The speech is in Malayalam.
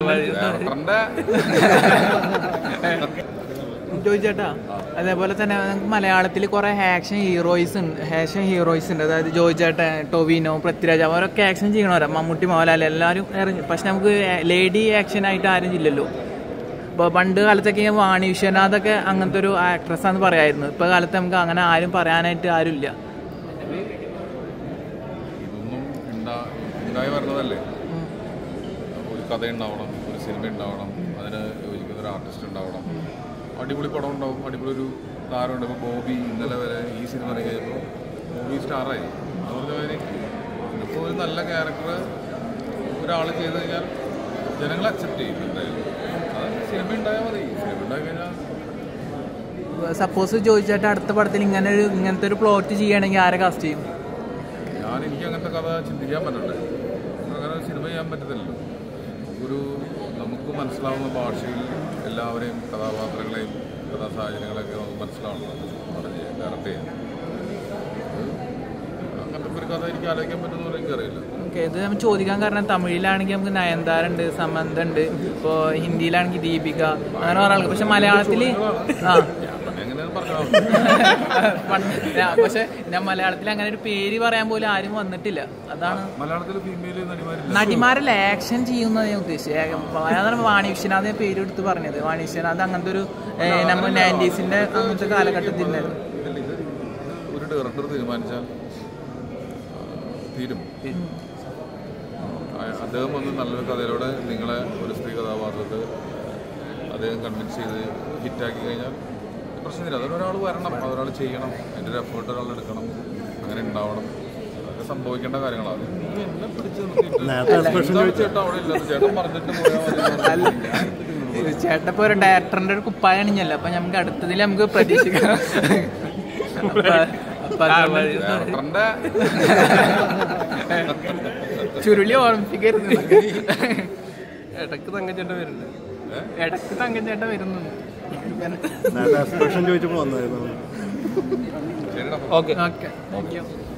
ഡയറക്ടറിന്റെ ചോദിച്ചേട്ടാ അതേപോലെ തന്നെ നമുക്ക് മലയാളത്തിൽ കുറെ ആക്ഷൻ ഹീറോയിസ് ഉണ്ട് ആക്ഷൻ ഹീറോയിസ് ഉണ്ട് അതായത് ജോയിച്ചേട്ടൻ ടൊവിനോ പൃഥ്വിരാജ് അവരൊക്കെ ആക്ഷൻ ചെയ്യണവരാ മമ്മൂട്ടി മോഹൻലാൽ എല്ലാവരും ഇറങ്ങി പക്ഷെ നമുക്ക് ലേഡി ആക്ഷൻ ആയിട്ട് ആരും ഇല്ലല്ലോ ഇപ്പോൾ പണ്ട് കാലത്തൊക്കെ ഈ വാണി വിശ്വനാഥൊക്കെ അങ്ങനത്തെ ഒരു ആക്ട്രസ് ആണെന്ന് പറയായിരുന്നു ഇപ്പോൾ കാലത്ത് നമുക്ക് അങ്ങനെ ആരും പറയാനായിട്ട് ആരുമില്ല ഇതൊന്നും ഉണ്ടാ ഉണ്ടായി വരുന്നതല്ലേ ഒരു കഥ ഉണ്ടാവണം ഒരു സിനിമ ഉണ്ടാവണം അതിന് യോജിക്കുന്ന ഒരു ആർട്ടിസ്റ്റ് ഉണ്ടാവണം അടിപൊളി പടം ഉണ്ടാവും അടിപൊളി ഒരു താരമുണ്ട് ഇപ്പോൾ ബോബി ഇന്നലെ വരെ ഈ സിനിമ ഇറങ്ങി കഴിഞ്ഞപ്പോൾ ബോബി സ്റ്റാറായി എന്ന് പറഞ്ഞ മാതിരി ഇപ്പോൾ ഒരു നല്ല ക്യാരക്ടർ ഒരാൾ ചെയ്ത് കഴിഞ്ഞാൽ ജനങ്ങൾ അക്സെപ്റ്റ് ചെയ്യും എന്തായാലും അത് സിനിമ ഉണ്ടായാൽ മതി സിനിമ ഉണ്ടായി കഴിഞ്ഞാൽ സപ്പോസ് ചോദിച്ചേട്ടാ അടുത്ത പടത്തിൽ ഇങ്ങനെ ഒരു ഇങ്ങനത്തെ ഒരു പ്ലോട്ട് ചെയ്യുകയാണെങ്കിൽ ആരെ കാസ്റ്റ് ചെയ്യും ഞാൻ എനിക്ക് അങ്ങനത്തെ കഥ ചിന്തിക്കാൻ പറ്റണ്ടേ നമുക്ക് അങ്ങനെ ഒരു സിനിമ ചെയ്യാൻ പറ്റത്തില്ലല്ലോ ഒരു നമുക്ക് മനസ്സിലാവുന്ന ഭാഷയിൽ എല്ലാവരെയും കഥാപാത്രങ്ങളെയും കഥാസാഹചര്യങ്ങളെയൊക്കെ നമുക്ക് മനസ്സിലാവണം പറഞ്ഞ് ഡയറക്റ്റ് ചെയ്യാൻ അത് അങ്ങനത്തെ ഒരു കഥ എനിക്ക് ആലോചിക്കാൻ പറ്റുന്ന പോലെ എനിക്കറിയില്ല ഓക്കെ ഇത് നമ്മൾ ചോദിക്കാൻ കാരണം തമിഴിലാണെങ്കിൽ നമുക്ക് നയൻതാര ഉണ്ട് സമന്ത ഉണ്ട് ഇപ്പോൾ ഹിന്ദിയിലാണെങ്കിൽ ദീപിക അങ്ങനെ കുറേ ആൾക്ക് പക്ഷെ മലയാളത്തിൽ ആ ഞാൻ തന്നെ എങ്ങനെയാണ് പറഞ്ഞാൽ പണ്ട് ഞാൻ- പക്ഷെ ഞാൻ മലയാളത്തിൽ അങ്ങനെ ഒരു പേര് പറയാൻ പോലും ആരും വന്നിട്ടില്ല അതാണ് മലയാളത്തിൽ ഫീമെയിൽ നടിമാരില്ല നടിമാരല്ല ആക്ഷൻ ചെയ്യുന്നത് ഞാൻ ഉദ്ദേശിച്ചത് അതാണ് വാണി വിശ്വനാഥ് ഞാൻ പേര് എടുത്ത് പറഞ്ഞത് വാണി വിശ്വനാഥ് അങ്ങനത്തെ ഒരു ഏഹ്, നമ്മൾ നയൻറ്റീസിന്റെ അങ്ങനത്തെ കാലഘട്ടത്തിൽ ഉണ്ടായിരുന്നു ഇതിൽ ഇത് ഒരു ഡയറക്ടർ തീരുമാനിച്ചാൽ ആ, തീരും ആ- അദ്ദേഹം വന്ന് നല്ലൊരു കഥയിലൂടെ നിങ്ങളെ ഒരു സ്ത്രീ കഥാപാത്രത്തെ അദ്ദേഹം കൺവിൻസ് ചെയ്ത് ഹിറ്റാക്കി കഴിഞ്ഞാൽ പ്രശ്നമില്ല അതിനൊരാൾ വരണം അതൊരാൾ ചെയ്യണം അതിൻ്റെ ഒരു എഫേർട്ട് ഒരാൾ എടുക്കണം അങ്ങനെ ഉണ്ടാവണം അതൊക്കെ സംഭവിക്കേണ്ട കാര്യങ്ങളാണ് നീ എന്നെ പിടിച്ച് നിർത്തിയിട്ട് എന്താണ് ചേട്ടാ അവിടെ ഇല്ല ചേട്ടൻ പറഞ്ഞിട്ട് പോയാൽ മതി ചേട്ടൻ ഇപ്പൊ ഒരു ഡയറക്ടറിന്റെ ഒരു കുപ്പായ അണിഞ്ഞല്ലോ അപ്പൊ നമുക്ക് അടുത്തതിൽ നമുക്ക് പ്രതീക്ഷിക്കാം അപ്പൊ- അപ്പൊ അത് ഡയറക്ടറിന്റെ ചുരുളി ഓർമ്മിപ്പിക്കരുത് ഇടക്ക് തങ്കച്ചേട്ടൻ വരുന്നുണ്ട് ഇടക്ക് തങ്കച്ചേട്ടൻ വരുന്നുണ്ട് എക്സ്പ്രഷൻ ചോദിച്ചപ്പോൾ വന്നായിരുന്നു ശരിടാ ഓക്കെ ഓക്കെ താങ്ക് യു